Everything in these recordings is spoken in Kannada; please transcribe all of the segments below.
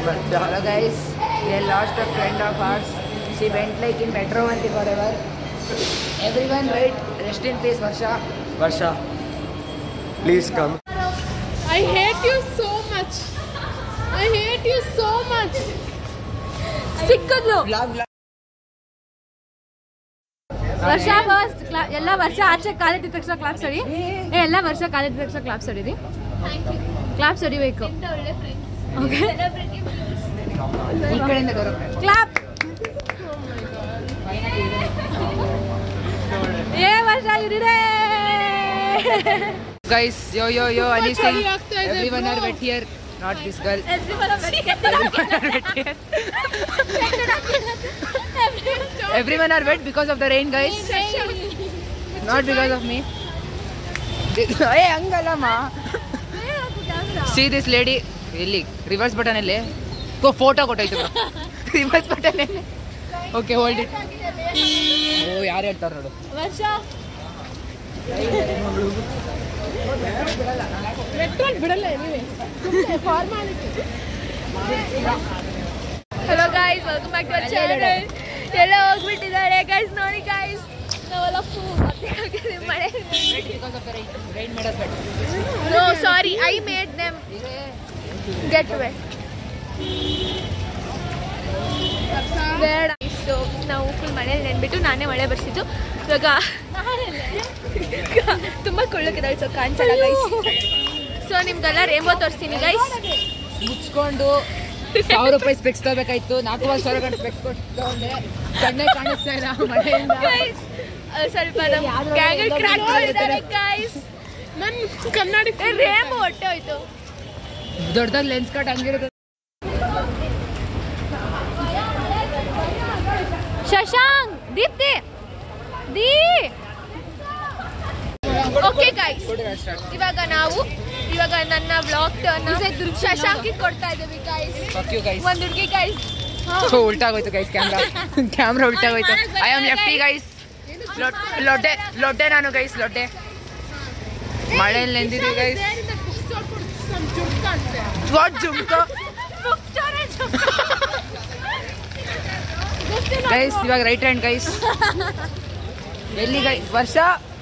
Hello guys, they lost a friend of ours. She went like in metro only forever. Everyone wait, rest in peace Varsha. Varsha, please come. I hate you so much. I hate you so much. ಸಿಕ್ಕದ್ಲು ವರ್ಷ ಫಸ್ಟ್ ಎಲ್ಲ ವರ್ಷ ಆಚೆ ಕಾಲಿಟ್ಟಿದ ತಕ್ಷಣ ಕ್ಲಾಪ್ಸ್ ಹೊಡಿ ಏ ಎಲ್ಲ ವರ್ಷ ಕಾಲಿಟ್ಟಿದ ತಕ್ಷಣ ಕ್ಲಾಪ್ಸ್ ಹೊಡಿರಿ ಕ್ಲಾಪ್ಸ್ ಹೊಡಿಬೇಕು ಓಕೆ ಈ ಕಡೆಯಿಂದ ಬರೋ ಕ್ಲಾಪ್ ಏ ವರ್ಷ ಇರಿದೆ Guys, yo yo yo, anything. Everyone are wet here. Not this girl. Everyone are wet because of the rain, guys. Not because of me. ಏ ಹಂಗಲ್ಲಮ್ಮ ಸಿ ದಿಸ್ ಲೇಡಿ ಎಲ್ಲಿ ರಿವರ್ಸ್ ಬಟನ್ ಅಲ್ಲಿ ಫೋಟೋ ಕೊಟ್ಟೋಯ್ತು reverse button okay hold it ಓ ಯಾರು ಹೇಳ್ತಾರೆ ನೋಡು ವರ್ಷ ರೆಟ್ರೋಲ್ ಬಿಡಲ್ಲ hello guys welcome back to channel ಎಲ್ಲ ಹೋಗ್ಬಿಟ್ಟಿದ್ದಾರೆ ಗೈಸ್ ನೋಡಿ ಗೈಸ್ ನಾವೆಲ್ಲ ಫೂ ಮಳೆ ರೈನ್ ಮಾಡೋದು no sorry I made them get wet ಬೇಡ ಸೊ ನಾವು ಫುಲ್ ಮಳೆ ನೆನ್ಬಿಟ್ಟು ನಾನೇ ಮಳೆ ಬರ್ಸಿದ್ದು ಇವಾಗ ತುಂಬ ಕೊಳ್ಳಕ್ಕಿದ್ದಾಳೆ ಸೊ ಕಾಣಿಸಲ್ಲ ಗೈಸ್ ಸೊ ನಿಮ್ಗೆಲ್ಲ ರೇಂಬೋ ತೋರಿಸ್ತೀನಿ ಗೈಸ್ ಮುಚ್ಕೊಂಡು ಸಾವಿರ ರೂಪಾಯಿ ಸ್ಪೆಕ್ಸ್ ತಗೋಬೇಕಾಯ್ತು ನಾಲ್ಕೂವರೆ ಸಾವಿರ ಗಂಟೆ ಸ್ಪೆಕ್ಸ್ ಕೊಟ್ಟು ತಗೊಂಡೆ ಕಣ್ಣೇ ಕಾಣಿಸ್ತಾ ಇಲ್ಲ ಮಳೆಯಿಂದ ಗೈಸ್ ಸ್ವಲ್ಪ ನಮ್ಮ ಗ್ಯಾಂಗಲ್ ಕ್ರ್ಯಾಕ್ ಮಾಡಿದ್ದಾರೆ ಗೈಸ್ ನನ್ನ ಕನ್ನಡಿ ರೇಂಬೋ ಹೊಟ್ಟೆ ಹೋಯ್ತು ದೊಡ್ಡದಾಗ ಲೆನ್ಸ್ ಕಟ್ ಹಂಗಿರುತ್ತೆ ಶಶಾಂಕ್ ದೀಪ್ತಿ ದೀ ಓಕೆ ಗೈಸ್ ಇವಾಗ ನಾವು ಇವಾಗ ನನ್ನ ಬ್ಲಾಗ್ ಟರ್ನ್ ಶಶಾಂಕಿಗೆ ಕೊಡ್ತಾ ಇದ್ದೀವಿ ಗೈಸ್ Fuck you guys. ಒಂದ್ ಹುಡುಗಿ ಗೈಸ್ ಸೊ ಉಲ್ಟಾಗೋಯ್ತು ಗೈಸ್ ಕ್ಯಾಮ್ರಾ ಕ್ಯಾಮ್ರಾ ಉಲ್ಟಾಗೋಯ್ತು ಐ ಆಮ್ ಎಫ್ ಗೈಸ್ ಲೊಟ್ಟೆ ಲೊಟ್ಟೆ ನಾನು ಗೈಸ್ ಲೊಟ್ಟೆ ಮಳೆಯಲ್ಲಿ ನೆಂದಿದ್ದೀವಿ ಗೈಸ್ ವಾಟ್ ಜುಮ್ಕೋ ಗೈಸ್ ಇವಾಗ ರೈಟ್ ಹ್ಯಾಂಡ್ ಗೈಸ್ ಎಲ್ಲಿ ಗೈಸ್ ವರ್ಷ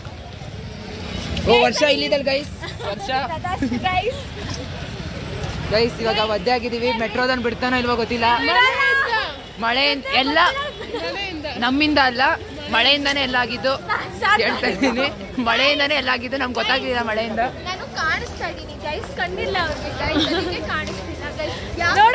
ಓ ವರ್ಷ ಇಲ್ಲಿದಲ್ ಗೈಸ್ ವರ್ಷ ಗೈಸ್ ಗೈಸ್ ಇವಾಗ ಒದ್ದೆ ಆಗಿದೀವಿ ಮೆಟ್ರೋದನ್ ಬಿಡ್ತಾನೋ ಇಲ್ವೋ ಗೊತ್ತಿಲ್ಲ ಮಳೆ ಎಲ್ಲ ನಮ್ಮಿಂದ ಅಲ್ಲ ಮಳೆಯಿಂದಾನೇ ಎಲ್ಲ ಆಗಿದ್ದು ಹೇಳ್ತಾ ಇದ್ದೀನಿ ಮಳೆಯಿಂದಾನೇ ಎಲ್ಲ ಆಗಿದ್ದು ನಮ್ಗೆ ಗೊತ್ತಾಗಿಲ್ಲ ಮಳೆಯಿಂದ ನಾನು ಕಾಣಿಸ್ತಾ ಇದ್ದೀನಿ ಗೈಸ್ ಕಂಡಿಲ್ಲ ಅವ್ರಿಗೆ ಗೈಸ್ ಅದಕ್ಕೆ ಕಾಣಿಸ್ತಿಲ್ಲ ಗೈಸ್ ನೋಡು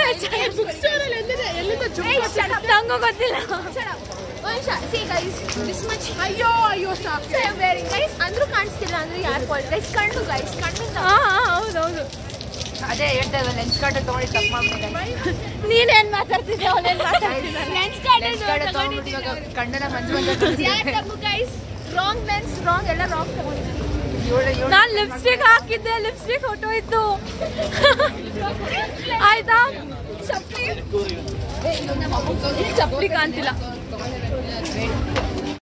ನಂಗೂ ಗೊತ್ತಿಲ್ಲ ಸಿ ಗೈಸ್ ದಿಸ್ ಮಚ್ ಅಯ್ಯೋ ಅಯ್ಯೋ ಸ್ಟಾಪ್ ವೇರಿಂಗ್ ಗೈಸ್ ಅಂದ್ರೂ ಕಾಣಿಸ್ತಿಲ್ಲ ಅಂದ್ರೆ ಯಾರು ಫಾಲ್ಟ್ ಗೈಸ್ ಕಣ್ಣು ಗೈಸ್ ಕಣ್ಣಿಂದ ಹೌದೌದು ಅದೇ ಹೇಳ್ತಾ ಇದ್ದೆ ಲೆನ್ಸ್ ಕಾರ್ಡ್ ತಗೊಂಡು ತಪ್ಪು ಮಾಡ್ಬಿಟ್ಟೆ ನೀನೇನ್ ಮಾತಾಡ್ತಿದ್ದೆ ಅವನೇನ್ ಮಾತಾಡ್ತಿದ್ದ ಲೆನ್ಸ್ ಲೆನ್ಸ್ ಕಾರ್ಡ್ ತಗೊಂಡ್ಬಿಟ್ಟು ಇವಾಗ ಕಣ್ಣನ ಮಂಜು ಮಂಜು ಯಾರು ತಪ್ಪು ಗೈಸ್ ರಾಂಗ್ ಲೆನ್ಸ್ ರಾಂಗ್ ಎಲ್ಲ ರಾಂಗ್ ತಗೊಂಡಿದ್ದೀನಿ ಏಳು ಏಳು ನಾನ್ ಲಿಪ್ಸ್ಟಿಕ್ ಹಾಕಿದ್ದೆ ಲಿಪ್ಸ್ಟಿಕ್ ಹೊಟ್ಟೋಯ್ತು ಆಯ್ತಾ ಚಪ್ಪಲಿ ಚಪ್ಪಲಿ ಕಾಣ್ತಿಲ್ಲ